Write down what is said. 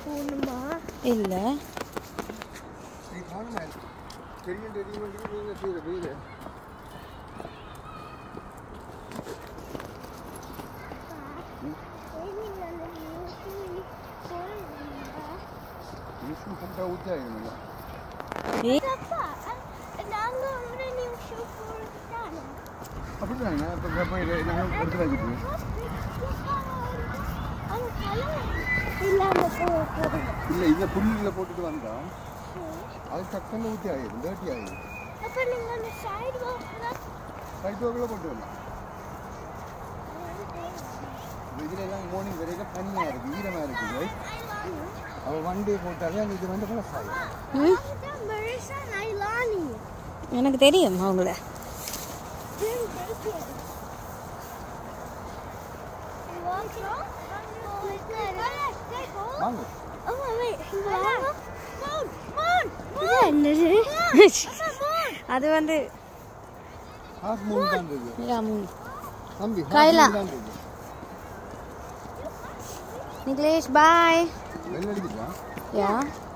போகணுமா இல்லை நீ காணுமே தெரியும் தெரியும் நீங்க செய்கிற வீடு நிமிஷம் கரெக்டாக ஊற்றி ஆகிடுங்க நாங்க ஒரு நிமிஷம் போட்டாங்க அப்படிதாங்க இப்போ போய் நாங்கள் எடுத்து வச்சுக்கோங்க இல்லாம போகுது இல்லை இதை புல்லில் போட்டுட்டு வந்தா அது டக்குன்னு ஊற்றி ஆகிடும் டேர்ட்டி ஆகிடும் அப்ப நீங்க அந்த சைடு வாக்கில் ரைட் வாக்கில் போட்டு வரலாம் இதில் எல்லாம் மார்னிங் வரைக்கும் பனியாக இருக்குது ஈரமாக இருக்குது அவள் வண்டி போட்டாலே அந்த இது வந்து ப்ளஸ் ஆகிடும் Marissa Nailani. எனக்கு தெரியும் அவங்கள Very bacon. You want some? வாங்க Oh, wait. Moon. Moon. Moon. என்னது அது வந்து ஹாஃப் மூன் தான் இருக்குது யா, ம். தம்பி கைலா. half moon தான் இருக்குது நிக்லேஷ் பாய் வெள்ளை அடிக்குதா யா